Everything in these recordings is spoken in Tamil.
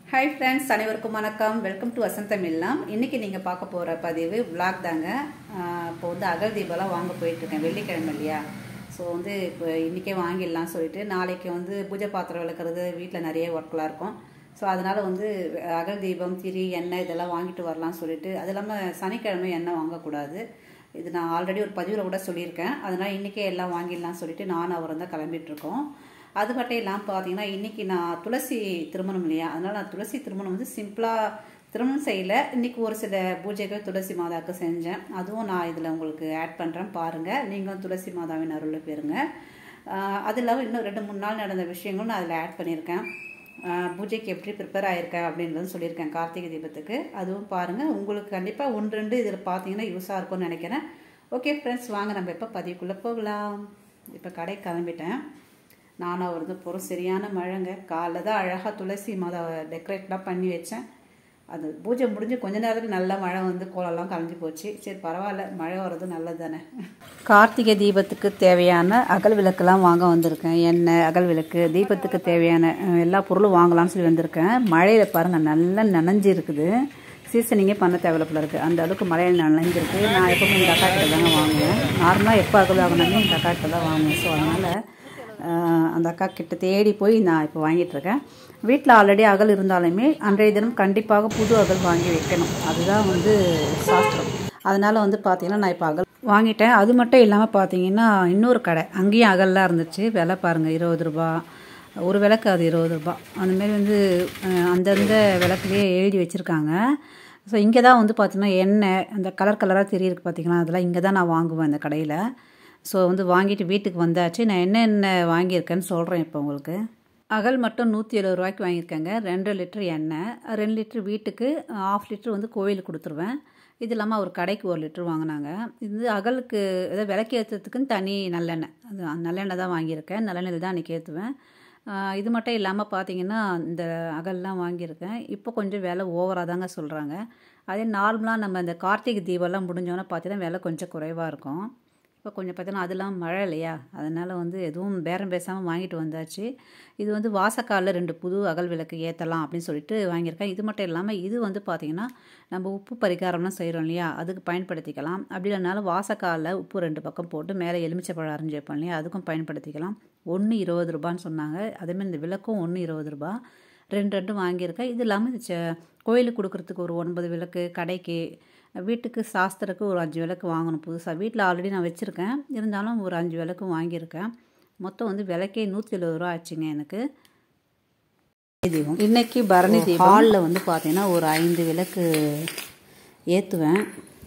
ஹாய் ஃப்ரெண்ட்ஸ் அனைவருக்கும் வணக்கம் வெல்கம் டு வசந்தம் இல்லம் இன்னைக்கு நீங்கள் பார்க்க போகிற பதிவு vlog தாங்க ஆஹ் இப்போ வந்து அகல் தீபம்லாம் வாங்க போயிட்டுருக்கேன் வெள்ளிக்கிழமை இல்லையா ஸோ வந்து இப்போ இன்றைக்கே வாங்கிடலாம் சொல்லிட்டு நாளைக்கு வந்து பூஜை பாத்திரம் விளக்குறது வீட்டில் நிறைய ஒர்க்லாம் இருக்கும் ஸோ அதனால் வந்து அகல் தீபம் திரி எண்ணெய் இதெல்லாம் வாங்கிட்டு வரலாம்னு சொல்லிட்டு அது இல்லாமல் சனிக்கிழமை எண்ணெய் வாங்கக்கூடாது இது நான் ஆல்ரெடி ஒரு பதிவில் கூட சொல்லியிருக்கேன் அதனால் இன்றைக்கே எல்லாம் வாங்கிடலாம் சொல்லிட்டு நானும் அவரும் தான் கிளம்பிட்டு இருக்கோம் அது மட்டும் இல்லாமல் பார்த்தீங்கன்னா இன்றைக்கி நான் துளசி திருமணம் இல்லையா அதனால் நான் துளசி திருமணம் வந்து சிம்பிளாக திருமணம் செய்யல இன்றைக்கி ஒரு சில பூஜைகள் துளசி மாதாவுக்கு செஞ்சேன் அதுவும் நான் இதில் உங்களுக்கு ஆட் பண்ணுறேன் பாருங்கள் நீங்களும் துளசி மாதாவின் அருளை பெறுங்க ஆஹ் அது இல்லாமல் இன்னும் ரெண்டு மூணு நாள் நடந்த விஷயங்களும் நான் அதில் ஆட் பண்ணியிருக்கேன் ஆஹ் பூஜைக்கு எப்படி ப்ரிப்பேர் ஆயிருக்கேன் அப்படின்றதும் சொல்லியிருக்கேன் கார்த்திகை தீபத்துக்கு அதுவும் பாருங்கள் உங்களுக்கு கண்டிப்பாக ஒன்று ரெண்டு இதில் பார்த்தீங்கன்னா யூஸாக இருக்கும்னு நினைக்கிறேன் ஓகே ஃப்ரெண்ட்ஸ் வாங்க நம்ம இப்போ பதிவுக்குள்ளே போகலாம் இப்போ கடைக்கு கிளம்பிட்டேன் நானும் அவருக்கு போகிறோம் சரியான மழைங்க காலைல தான் அழகாக துளசி மாதாவை டெக்கரேட்லாம் பண்ணி வச்சேன் அது பூஜை முடிஞ்சு கொஞ்ச நேரத்தில் நல்ல மழை வந்து கோலம்லாம் கலைஞ்சு போச்சு சரி பரவாயில்ல மழை வர்றது நல்லது தானே கார்த்திகை தீபத்துக்கு தேவையான அகல் விளக்குலாம் வாங்க வந்திருக்கேன் எண்ணெய் அகல் விளக்கு தீபத்துக்கு தேவையான அஹ், எல்லா பொருளும் வாங்கலாம்னு சொல்லி வந்திருக்கேன் மழையில் பாருங்கள் நல்லா நனைஞ்சு இருக்குது சீசனிங்கே பண்ண தேவையில்ல போல இருக்குது அந்த அளவுக்கு மழையில் நனைஞ்சிருக்கு நான் எப்பவுமே இந்த அக்கா கிட்ட தாங்க வாங்குவேன் நார்மலாக எப்போ அகல் வாங்கினாலும் இந்த அக்கா கிட்ட தான் வாங்குவேன் ஸோ அதனால் ஆஹ் அந்த அக்கா கிட்ட தேடி போய் நான் இப்போ வாங்கிட்டு இருக்கேன் வீட்டில் ஆல்ரெடி அகல் இருந்தாலுமே அன்றைய தினம் கண்டிப்பாக புது அகல் வாங்கி வைக்கணும் அதுதான் வந்து சாஸ்திரம் அதனால் வந்து பார்த்தீங்கன்னா நான் இப்போ அகல் வாங்கிட்டேன் அது மட்டும் இல்லாமல் பார்த்தீங்கன்னா இன்னொரு கடை அங்கேயும் அகல்லாம் இருந்துச்சு விலை பாருங்கள் இருபது ரூபா ஒரு விளக்கு அது இருபது ரூபா அந்த மாதிரி வந்து அஹ், அந்தந்த விளக்குலேயே எழுதி வச்சுருக்காங்க ஸோ இங்கே தான் வந்து பார்த்தீங்கன்னா எண்ணெய் அந்த கலர் கலராக தெரியிருக்கு பார்த்தீங்களா அதெல்லாம் இங்கே தான் நான் வாங்குவேன் இந்த கடையில் ஸோ வந்து வாங்கிட்டு வீட்டுக்கு வந்தாச்சு நான் என்ன என்ன வாங்கியிருக்கேன்னு சொல்கிறேன் இப்போ உங்களுக்கு அகல் மட்டும் நூற்றி எழுபது ரூபாய்க்கு வாங்கியிருக்கேங்க ரெண்டு லிட்டர் எண்ணெய் ரெண்டு லிட்டர் வீட்டுக்கு ஆஃப் லிட்டர் வந்து கோயிலுக்கு கொடுத்துருவேன் இது இல்லாமல் அவர் கடைக்கு ஒரு லிட்டர் வாங்கினாங்க இது அகலுக்கு ஏதாவது விளக்கு ஏற்றுறதுக்குன்னு தனி நல்லெண்ணெய் அது நல்லெண்ணெய் தான் வாங்கியிருக்கேன் நல்லெண்ணெயில் தான் அன்றைக்கி ஏற்றுவேன் ஆஹ் இது மட்டும் இல்லாமல் பார்த்தீங்கன்னா இந்த அகல்லாம் வாங்கியிருக்கேன் இப்போ கொஞ்சம் விலை ஓவராக தாங்க சொல்கிறாங்க அதே நார்மலாக நம்ம இந்த கார்த்திகை தீபம்லாம் முடிஞ்சோன்னே பார்த்தீங்கன்னா விலை கொஞ்சம் குறைவாக இருக்கும் இப்போ கொஞ்சம் பார்த்தீங்கன்னா அதெல்லாம் மழை இல்லையா அதனால் வந்து எதுவும் பேரம் பேசாமல் வாங்கிட்டு வந்தாச்சு இது வந்து வாசக்காலில் ரெண்டு புது அகல் விளக்கு ஏற்றலாம் அப்படின்னு சொல்லிட்டு வாங்கியிருக்கேன் இது மட்டும் இல்லாமல் இது வந்து பார்த்திங்கன்னா நம்ம உப்பு பரிகாரம்லாம் செய்கிறோம் இல்லையா அதுக்கு பயன்படுத்திக்கலாம் அப்படி இல்லைனாலும் வாசக்காலில் உப்பு ரெண்டு பக்கம் போட்டு மேலே எலுமிச்சப்பழம் அரைஞ்சி வைப்போம் இல்லையா அதுக்கும் பயன்படுத்திக்கலாம் ஒன்று இருபது ரூபான்னு சொன்னாங்க அதேமாதிரி இந்த விளக்கும் ஒன்று இருபது ரூபா ரெண்டு ரெண்டும் வாங்கியிருக்கேன் இது இல்லாமல் இது செ- கோயிலுக்கு கொடுக்குறதுக்கு ஒரு ஒன்பது விளக்கு கடைக்கு வீட்டுக்கு சாஸ்திரக்கு ஒரு அஞ்சு விளக்கு வாங்கணும் புதுசாக வீட்டில் ஆல்ரெடி நான் வச்சுருக்கேன் இருந்தாலும் ஒரு அஞ்சு விளக்கு வாங்கியிருக்கேன் மொத்தம் வந்து விளக்கே நூற்றி எழுபது ரூபா ஆச்சுங்க எனக்கு தீபம் இன்னைக்கு பரணி தீபம் ஹாலில் வந்து பார்த்தீங்கன்னா ஒரு ஐந்து விளக்கு ஏற்றுவேன்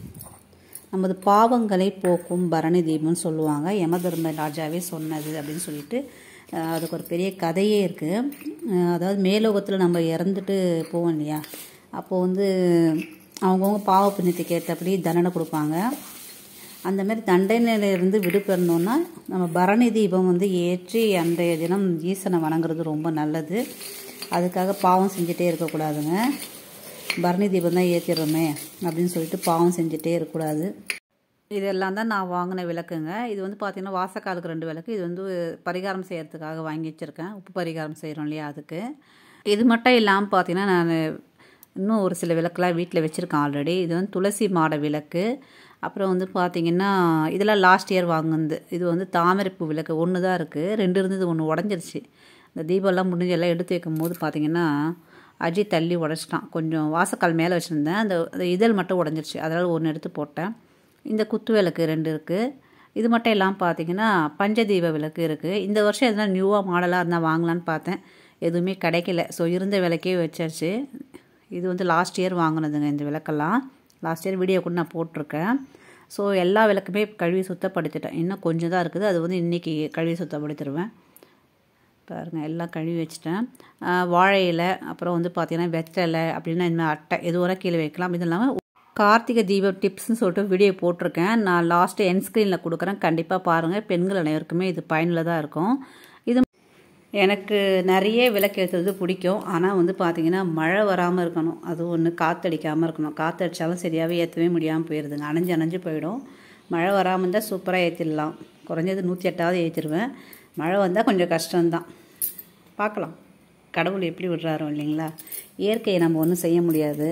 நமது பாவங்களை போக்கும் பரணி தீபம்னு சொல்லுவாங்க யமதர்ம ராஜாவே சொன்னது அப்படின்னு சொல்லிட்டு அஹ், அதுக்கு ஒரு பெரிய கதையே இருக்குது அதாவது மேலோகத்தில் நம்ம இறந்துட்டு போவோம் இல்லையா அப்போது வந்து அவங்கவுங்க பாவ புண்ணியத்துக்கு ஏற்றபடி தண்டனை கொடுப்பாங்க அந்த மாதிரி தண்டனையிலிருந்து விடுபடணுன்னா நம்ம பரணி தீபம் வந்து ஏற்றி அன்றைய தினம் ஈசனை வணங்குறது ரொம்ப நல்லது அதுக்காக பாவம் செஞ்சுட்டே இருக்கக்கூடாதுங்க பரணி தீபம் தான் ஏற்றிடுறோமே அப்படின்னு சொல்லிட்டு பாவம் செஞ்சுட்டே இருக்கக்கூடாது இதெல்லாம் தான் நான் வாங்கின விளக்குங்க இது வந்து பார்த்தீங்கன்னா வாசக்காலுக்கு ரெண்டு விளக்கு இது வந்து பரிகாரம் செய்யறதுக்காக வாங்கி வச்சுருக்கேன் உப்பு பரிகாரம் செய்கிறோம் இல்லையா அதுக்கு இது மட்டும் இல்லாமல் பார்த்தீங்கன்னா நான் இன்னும் ஒரு சில விளக்குலாம் வீட்டில் வச்சுருக்கேன் ஆல்ரெடி இது வந்து துளசி மாட விளக்கு அப்புறம் வந்து பார்த்தீங்கன்னா இதெல்லாம் லாஸ்ட் இயர் வாங்குனது இது வந்து தாமரைப்பூ விளக்கு ஒன்று தான் இருக்குது ரெண்டு இருந்தது ஒன்று உடஞ்சிருச்சு இந்த தீபம்லாம் முடிஞ்சு எல்லாம் எடுத்து வைக்கும் போது பார்த்தீங்கன்னா அஜய் தள்ளி உடச்சிட்டான் கொஞ்சம் வாசக்கால் மேலே வச்சுருந்தேன் அந்த அந்த இதழ் மட்டும் உடஞ்சிருச்சு அதனால் ஒன்று எடுத்து போட்டேன் இந்த குத்து விளக்கு ரெண்டு இருக்குது இது மட்டும் இல்லாமல் பார்த்தீங்கன்னா பஞ்சதீப விளக்கு இருக்குது இந்த வருஷம் எதனா நியூவாக மாடலாக இருந்தால் வாங்கலான்னு பார்த்தேன் எதுவுமே கிடைக்கல ஸோ இருந்த விளக்கே வச்சாச்சு இது வந்து லாஸ்ட் இயர் வாங்கினதுங்க இந்த விளக்கெல்லாம் லாஸ்ட் இயர் வீடியோ கூட நான் போட்டிருக்கேன் ஸோ எல்லா விளக்குமே கழுவி சுத்தப்படுத்திட்டேன் இன்னும் கொஞ்சம் தான் இருக்குது அது வந்து இன்றைக்கி கழுவி சுத்தப்படுத்திடுவேன் பாருங்கள் எல்லாம் கழுவி வச்சுட்டேன் ஆஹ் வாழை இலை அப்புறம் வந்து பார்த்தீங்கன்னா வெத்தலை அப்படின்னா இந்த மாதிரி அட்டை எது வரை கீழே வைக்கலாம் இது இல்லாமல் கார்த்திகை தீபம் டிப்ஸ்னு சொல்லிட்டு வீடியோ போட்டிருக்கேன் நான் லாஸ்ட்டு என் ஸ்க்ரீனில் கொடுக்குறேன் கண்டிப்பாக பாருங்கள் பெண்கள் அனைவருக்குமே இது பயனுள்ளதாக இருக்கும் இது எனக்கு நிறைய விளக்கு ஏற்றுறது பிடிக்கும் ஆனால் வந்து பார்த்தீங்கன்னா மழை வராமல் இருக்கணும் அது ஒன்று காற்றடிக்காமல் இருக்கணும் காற்றடிச்சாலும் சரியாகவே ஏற்றவே முடியாமல் போயிடுதுங்க அணைஞ்சு அணைஞ்சு போயிடும் மழை வராமல் இருந்தால் சூப்பராக ஏற்றிடலாம் குறைஞ்சது நூற்றி எட்டாவது ஏற்றிடுவேன் மழை வந்தால் கொஞ்சம் கஷ்டம்தான் பார்க்கலாம் கடவுள் எப்படி விடுறாரோ இல்லைங்களா இயற்கையை நம்ம ஒன்றும் செய்ய முடியாது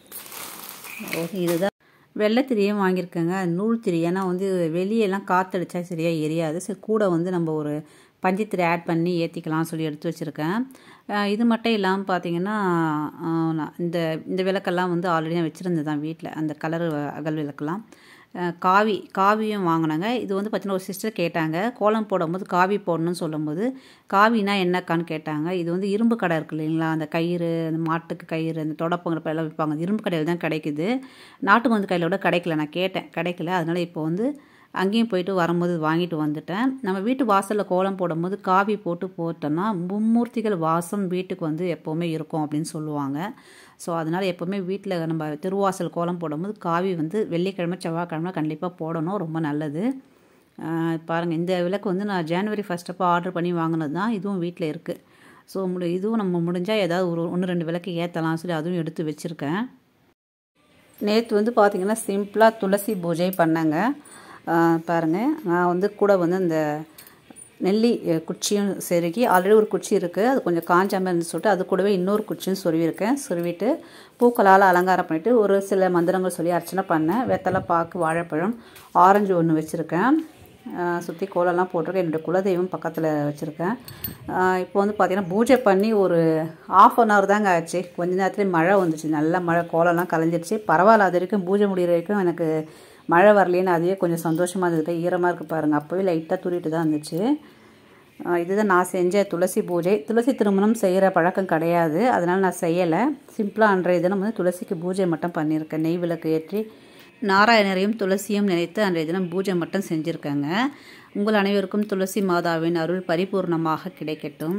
ஓகே இதுதான் வெள்ளைத்திரியும் வாங்கியிருக்கேங்க அது நூல் திரி ஏன்னா வந்து வெளியெல்லாம் காற்றடிச்சா சரியாக எரியாது சரி கூட வந்து நம்ம ஒரு பஞ்சுத்திரி ஆட் பண்ணி ஏற்றிக்கலாம் சொல்லி எடுத்து வச்சுருக்கேன் இது மட்டும் இல்லாமல் பார்த்தீங்கன்னா இந்த இந்த விளக்கெல்லாம் வந்து ஆல்ரெடி நான் வச்சுருந்தேன் தான் வீட்டில் அந்த கலர் அகல் விளக்கெல்லாம் காவி காவியும் வாங்கினாங்க இது வந்து பார்த்தீங்கன்னா ஒரு சிஸ்டர் கேட்டாங்க கோலம் போடும்போது காவி போடணும்னு சொல்லும்போது காவினா என்னக்கான்னு கேட்டாங்க இது வந்து இரும்பு கடை இருக்கு இல்லைங்களா அந்த கயிறு அந்த மாட்டுக்கு கயிறு அந்த தொடப்பங்கிற எல்லாம் விற்பாங்க இரும்பு கடையில் தான் கிடைக்குது நாட்டு மருந்து கடையில் கூட கிடைக்கல நான் கேட்டேன் கிடைக்கல அதனால் இப்போ வந்து அங்கேயும் போயிட்டு வரும்போது வாங்கிட்டு வந்துட்டேன் நம்ம வீட்டு வாசலில் கோலம் போடும்போது காவி போட்டு போட்டோம்னா மும்மூர்த்திகள் வாசம் வீட்டுக்கு வந்து எப்போவுமே இருக்கும் அப்படின்னு சொல்லுவாங்க ஸோ அதனால் எப்போவுமே வீட்டில் நம்ம திருவாசல் கோலம் போடும்போது காவி வந்து வெள்ளிக்கிழமை செவ்வாய்க்கிழமை கண்டிப்பாக போடணும் ரொம்ப நல்லது பாருங்கள் இந்த விளக்கு வந்து நான் ஜனவரி ஃபஸ்ட் அப்போ ஆர்டர் பண்ணி வாங்கினது தான் இதுவும் வீட்டில் இருக்குது ஸோ முடி இதுவும் நம்ம முடிஞ்சால் ஏதாவது ஒரு ஒன்று ரெண்டு விளக்கு ஏற்றலாம் சொல்லி அதுவும் எடுத்து வச்சுருக்கேன் நேற்று வந்து பார்த்திங்கன்னா சிம்பிளாக துளசி பூஜை பண்ணேங்க பாருங்கள் நான் வந்து கூட வந்து அந்த நெல்லி குச்சியும் செருகி ஆல்ரெடி ஒரு குச்சி இருக்குது அது கொஞ்சம் காஞ்சாமல் இருந்து சொல்லிட்டு அது கூடவே இன்னொரு குச்சியும் சொருவிருக்கேன் சொருவிட்டு பூக்களால் அலங்காரம் பண்ணிவிட்டு ஒரு சில மந்திரங்கள் சொல்லி அர்ச்சனை பண்ணேன் வெத்தலை பாக்கு வாழைப்பழம் ஆரஞ்சு ஒன்று வச்சுருக்கேன் சுற்றி கோலம்லாம் போட்டிருக்கேன் என்னுடைய குலதெய்வம் பக்கத்தில் வச்சுருக்கேன் இப்போ வந்து பார்த்திங்கன்னா பூஜை பண்ணி ஒரு ஆஃப் அன் ஹவர் தாங்க ஆச்சு கொஞ்ச நேரத்துலேயே மழை வந்துச்சு நல்ல மழை கோலம்லாம் கலைஞ்சிருச்சு பரவாயில்ல அது வரைக்கும் பூஜை முடிகிற வரைக்கும் எனக்கு மழை வரலேன்னு அதுவே கொஞ்சம் சந்தோஷமாக இருந்தது ஈரமாக இருக்குது பாருங்கள் அப்போவே லைட்டாக தூரிட்டு தான் இருந்துச்சு இதுதான் நான் செஞ்ச துளசி பூஜை துளசி திருமணம் செய்கிற பழக்கம் கிடையாது அதனால் நான் செய்யலை சிம்பிளாக அன்றைய தினம் வந்து துளசிக்கு பூஜை மட்டும் பண்ணியிருக்கேன் நெய் விளக்கு ஏற்றி நாராயணரையும் துளசியும் நினைத்து அன்றைய தினம் பூஜை மட்டும் செஞ்சுருக்கேங்க உங்கள் அனைவருக்கும் துளசி மாதாவின் அருள் பரிபூர்ணமாக கிடைக்கட்டும்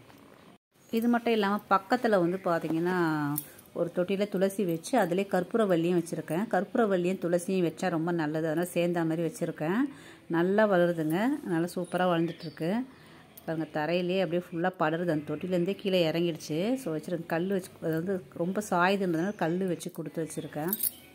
இது மட்டும் இல்லாமல் பக்கத்தில் வந்து பார்த்திங்கன்னா ஒரு தொட்டியில் துளசி வச்சு அதிலே கற்பூரவல்லியும் வச்சுருக்கேன் கற்பூரவல்லியும் துளசியும் வச்சா ரொம்ப நல்லது அதனால் சேர்ந்த மாதிரி வச்சுருக்கேன் நல்லா வளருதுங்க நல்லா சூப்பராக வளர்ந்துட்டுருக்கு பாருங்கள் தரையிலே அப்படியே ஃபுல்லாக படருது அந்த தொட்டிலேருந்தே கீழே இறங்கிடுச்சு ஸோ வச்சுருக்கேன் கல் வச்சு அது வந்து ரொம்ப சாயுதுன்றதுனால கல் வச்சு கொடுத்து வச்சுருக்கேன்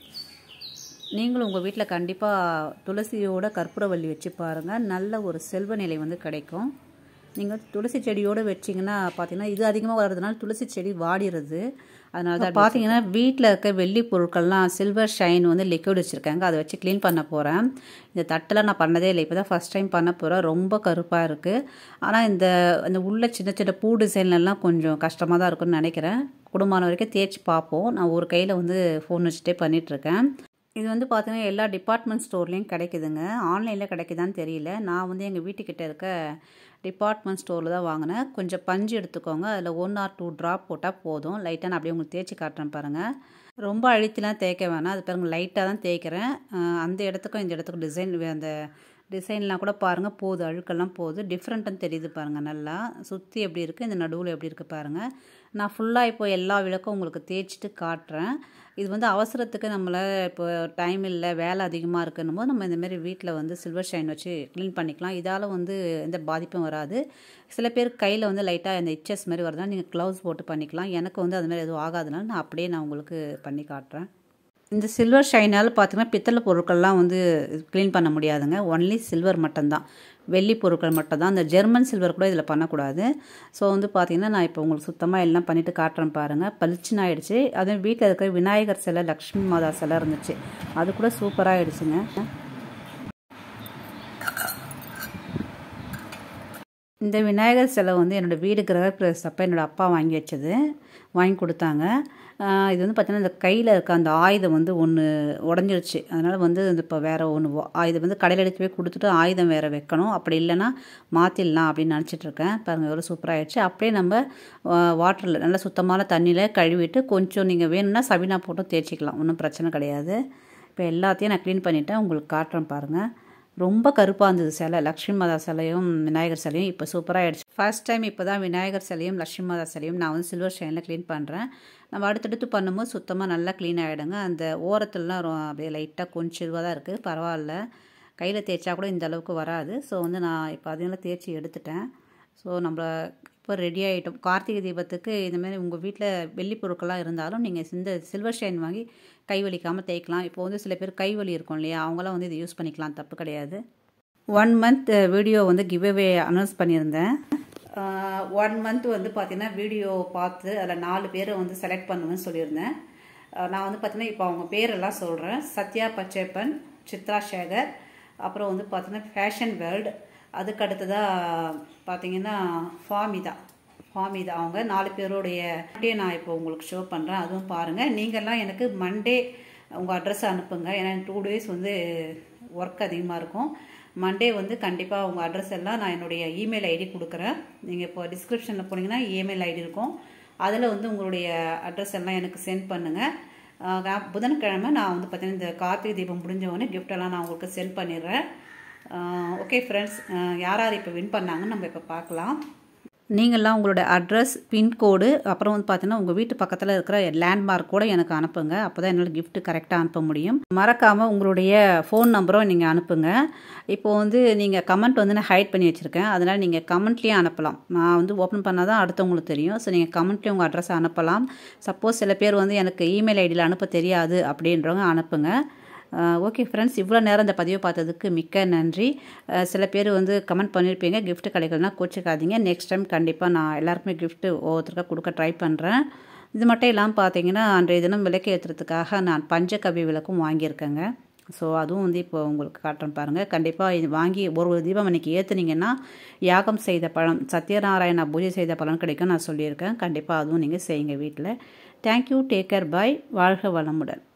நீங்களும் உங்கள் வீட்டில் கண்டிப்பாக துளசியோட கற்பூரவல்லி வச்சு பாருங்கள் நல்ல ஒரு செல்வ நிலை வந்து கிடைக்கும் நீங்கள் துளசி செடியோடு வச்சிங்கன்னா பார்த்தீங்கன்னா இது அதிகமாக வளர்றதுனால துளசி செடி வாடிடுது அதனால தான் பார்த்தீங்கன்னா வீட்டில் இருக்க வெள்ளி பொருட்கள்லாம் சில்வர் ஷைன் வந்து லிக்விட் வச்சுருக்காங்க அதை வச்சு க்ளீன் பண்ண போகிறேன் இந்த தட்டெல்லாம் நான் பண்ணதே இல்லை இப்போ தான் ஃபஸ்ட் டைம் பண்ண போகிறேன் ரொம்ப கருப்பாக இருக்குது ஆனால் இந்த இந்த உள்ள சின்ன சின்ன பூ டிசைன்லாம் கொஞ்சம் கஷ்டமாக தான் இருக்கும்னு நினைக்கிறேன் குடும்பமான வரைக்கும் தேய்ச்சி பார்ப்போம் நான் ஒரு கையில் வந்து ஃபோன் வச்சுட்டே பண்ணிகிட்ருக்கேன் இது வந்து பார்த்தீங்கன்னா எல்லா டிபார்ட்மெண்ட் ஸ்டோர்லேயும் கிடைக்குதுங்க ஆன்லைனில் கிடைக்குதான்னு தெரியல நான் வந்து எங்கள் வீட்டுக்கிட்ட இருக்க டிபார்ட்மெண்ட் ஸ்டோரில் தான் வாங்கினேன் கொஞ்சம் பஞ்சு எடுத்துக்கோங்க அதில் ஒன் ஆர் டூ ட்ராப் போட்டால் போதும் லைட்டாக நான் அப்படியே உங்களுக்கு தேய்ச்சி காட்டுறேன் பாருங்கள் ரொம்ப அழுத்திலாம் தேய்க்க வேணாம் அது பாருங்கள் லைட்டாக தான் தேய்க்கிறேன் அந்த இடத்துக்கும் இந்த இடத்துக்கும் டிசைன் அந்த டிசைன்லாம் கூட பாருங்கள் போகுது அழுக்கெல்லாம் போகுது டிஃப்ரெண்ட்டுன்னு தெரியுது பாருங்கள் நல்லா சுற்றி எப்படி இருக்குது இந்த நடுவில் எப்படி இருக்குது பாருங்கள் நான் ஃபுல்லாக இப்போ எல்லா விளக்கும் உங்களுக்கு தேய்ச்சிட்டு காட்டுறேன் இது வந்து அவசரத்துக்கு நம்மளை இப்போ டைம் இல்லை வேலை அதிகமாக இருக்குன்னும் போது நம்ம இந்தமாரி வீட்டில் வந்து சில்வர் ஷைன் வச்சு க்ளீன் பண்ணிக்கலாம் இதால் வந்து எந்த பாதிப்பும் வராது சில பேர் கையில் வந்து லைட்டாக இந்த இச்சஸ் மாதிரி வருதுன்னா நீங்கள் க்ளவுஸ் போட்டு பண்ணிக்கலாம் எனக்கு வந்து அது மாதிரி எதுவும் ஆகாதனால நான் அப்படியே நான் உங்களுக்கு பண்ணி காட்டுறேன் இந்த சில்வர் ஷைனால் பார்த்தீங்கன்னா பித்தளை பொருட்கள்லாம் வந்து க்ளீன் பண்ண முடியாதுங்க ஒன்லி சில்வர் மட்டும்தான் வெள்ளி பொருட்கள் மட்டும் தான் இந்த ஜெர்மன் சில்வர் கூட இதில் பண்ணக்கூடாது ஸோ வந்து பார்த்திங்கன்னா நான் இப்போ உங்களுக்கு சுத்தமாக எல்லாம் பண்ணிவிட்டு காட்டுறேன் பாருங்கள் பளிச்சுன்னு ஆகிடுச்சு அதுவும் வீட்டில் இருக்கிற விநாயகர் சிலை லக்ஷ்மி மாதா சிலை இருந்துச்சு அது கூட சூப்பராக ஆகிடுச்சுங்க இந்த விநாயகர் சிலை வந்து என்னோடய வீடு கிரகப்பிரவேசப்போ என்னோடய அப்பா வாங்கி வச்சது வாங்கி கொடுத்தாங்க இது வந்து பார்த்திங்கன்னா இந்த கையில் இருக்க அந்த ஆயுதம் வந்து ஒன்று உடஞ்சிருச்சு அதனால் வந்து இந்த இப்போ வேறு ஒன்று ஆயுதம் வந்து கடையில் எடுத்து போய் கொடுத்துட்டு ஆயுதம் வேறு வைக்கணும் அப்படி இல்லைன்னா மாற்றிடலாம் அப்படின்னு நினச்சிட்ருக்கேன் பாருங்கள் எவ்வளோ சூப்பராகிடுச்சு அப்படியே நம்ம வாட்டரில் நல்லா சுத்தமான தண்ணியில் கழுவிட்டு கொஞ்சம் நீங்கள் வேணும்னா சபினா போட்டு தேய்ச்சிக்கலாம் ஒன்றும் பிரச்சனை கிடையாது இப்போ எல்லாத்தையும் நான் க்ளீன் பண்ணிவிட்டேன் உங்களுக்கு காட்டுறேன் பாருங்கள் ரொம்ப கருப்பாக இருந்தது சிலை லக்ஷ்மி மாதா சிலையும் விநாயகர் சிலையும் இப்போ சூப்பராக ஆகிடுச்சு ஃபர்ஸ்ட் டைம் இப்போ தான் விநாயகர் சிலையும் லக்ஷ்மி மாதா சிலையும் நான் வந்து சில்வர் ஷைனில் க்ளீன் பண்ணுறேன் நம்ம அடுத்தடுத்து பண்ணும்போது சுத்தமாக நல்லா க்ளீன் ஆகிடுங்க அந்த ஓரத்துலலாம் அப்படியே லைட்டாக கொஞ்சம் இதுவாக தான் இருக்குது பரவாயில்ல கையில் தேய்ச்சா கூட இந்த அளவுக்கு வராது ஸோ வந்து நான் இப்போ அதெல்லாம் தேய்ச்சி எடுத்துட்டேன் ஸோ நம்ம இப்போ ரெடி ஆகிட்டோம் கார்த்திகை தீபத்துக்கு இந்தமாரி உங்கள் வீட்டில் வெள்ளி பொருட்கள்லாம் இருந்தாலும் நீங்கள் இந்த சில்வர் ஷைன் வாங்கி கை வலிக்காமல் தேய்க்கலாம் இப்போ வந்து சில பேர் கை வலி இருக்கும் இல்லையா அவங்களாம் வந்து இதை யூஸ் பண்ணிக்கலாம் தப்பு கிடையாது ஒன் மந்த் வீடியோ வந்து கிவ்அவே அனௌன்ஸ் பண்ணியிருந்தேன் ஒன் மந்த் வந்து பார்த்தீங்கன்னா வீடியோ பார்த்து அதில் நாலு பேரை வந்து செலக்ட் பண்ணுவேன்னு சொல்லியிருந்தேன் அஹ் நான் வந்து பார்த்தீங்கன்னா இப்போ அவங்க பேரெல்லாம் சொல்கிறேன் சத்யா பச்சேப்பன் சித்ரா சேகர் அப்புறம் வந்து பார்த்தீங்கன்னா ஃபேஷன் வேர்ல்டு அதுக்கு அடுத்ததாக பார்த்தீங்கன்னா ஃபாமிதா ஃபாமிதா அவங்க நாலு பேருடைய அப்படியே நான் இப்போ உங்களுக்கு ஷோ பண்ணுறேன் அதுவும் பாருங்கள் நீங்கள்லாம் எனக்கு மண்டே உங்கள் அட்ரஸ் அனுப்புங்க ஏன்னா டூ டேஸ் வந்து ஒர்க் அதிகமாக இருக்கும் மண்டே வந்து கண்டிப்பாக உங்கள் அட்ரஸ் எல்லாம் நான் என்னுடைய இமெயில் ஐடி கொடுக்குறேன் நீங்கள் இப்போ டிஸ்கிரிப்ஷனில் போனீங்கன்னா இமெயில் ஐடி இருக்கும் அதில் வந்து உங்களுடைய அட்ரஸ் எல்லாம் எனக்கு சென்ட் பண்ணுங்கள் புதன்கிழமை நான் வந்து பார்த்தீங்கன்னா இந்த கார்த்திகை தீபம் முடிஞ்ச உடனே gift எல்லாம் நான் உங்களுக்கு சென்ட் பண்ணிடுறேன் ஓகே ஃப்ரெண்ட்ஸ் யார் யார் இப்போ வின் பண்ணாங்கன்னு நம்ம இப்போ பார்க்கலாம் நீங்கள்லாம் உங்களோட அட்ரஸ் பின்கோடு அப்புறம் வந்து பார்த்தீங்கன்னா உங்கள் வீட்டு பக்கத்தில் இருக்கிற லேண்ட்மார்க் கூட எனக்கு அனுப்புங்க அப்போ தான் என்னால் gift கரெக்டாக அனுப்ப முடியும் மறக்காமல் உங்களுடைய ஃபோன் நம்பரும் நீங்கள் அனுப்புங்க இப்போ வந்து நீங்கள் கமெண்ட் வந்து நான் ஹைட் பண்ணி வச்சுருக்கேன் அதனால் நீங்கள் கமெண்ட்லேயே அனுப்பலாம் நான் வந்து ஓப்பன் பண்ணால் தான் அடுத்தவங்களுக்கு தெரியும் ஸோ நீங்கள் கமெண்ட்லேயே உங்கள் அட்ரஸ் அனுப்பலாம் சப்போஸ் சில பேர் வந்து எனக்கு இமெயில் ஐடியில் அனுப்ப தெரியாது அப்படின்றவங்க அனுப்புங்க ஓகே ஃப்ரெண்ட்ஸ் இவ்வளோ நேரம் இந்த பதிவை பார்த்ததுக்கு மிக்க நன்றி அஹ் சில பேர் வந்து கமெண்ட் பண்ணியிருப்பீங்க gift கிடைக்கலனா கோச்சிக்காதீங்க நெக்ஸ்ட் டைம் கண்டிப்பாக நான் எல்லாருக்குமே gift ஒவ்வொருத்தருக்கா கொடுக்க ட்ரை பண்ணுறேன் இது மட்டும் இல்லாமல் பார்த்தீங்கன்னா அன்றைய தினம் விளக்கு ஏற்றுறதுக்காக நான் பஞ்சகவி விளக்கும் வாங்கியிருக்கேங்க ஸோ அதுவும் வந்து இப்போ உங்களுக்கு காட்டுறேன் பாருங்கள் கண்டிப்பாக இது வாங்கி ஒரு தீபம் அன்றைக்கி ஏற்றுனீங்கன்னா யாகம் செய்த பழம் சத்யநாராயணா பூஜை செய்த பலன் கிடைக்கும் நான் சொல்லியிருக்கேன் கண்டிப்பாக அதுவும் நீங்கள் செய்யுங்க வீட்டில் தேங்க்யூ டேக் கேர் பாய் வாழ்க வளமுடன்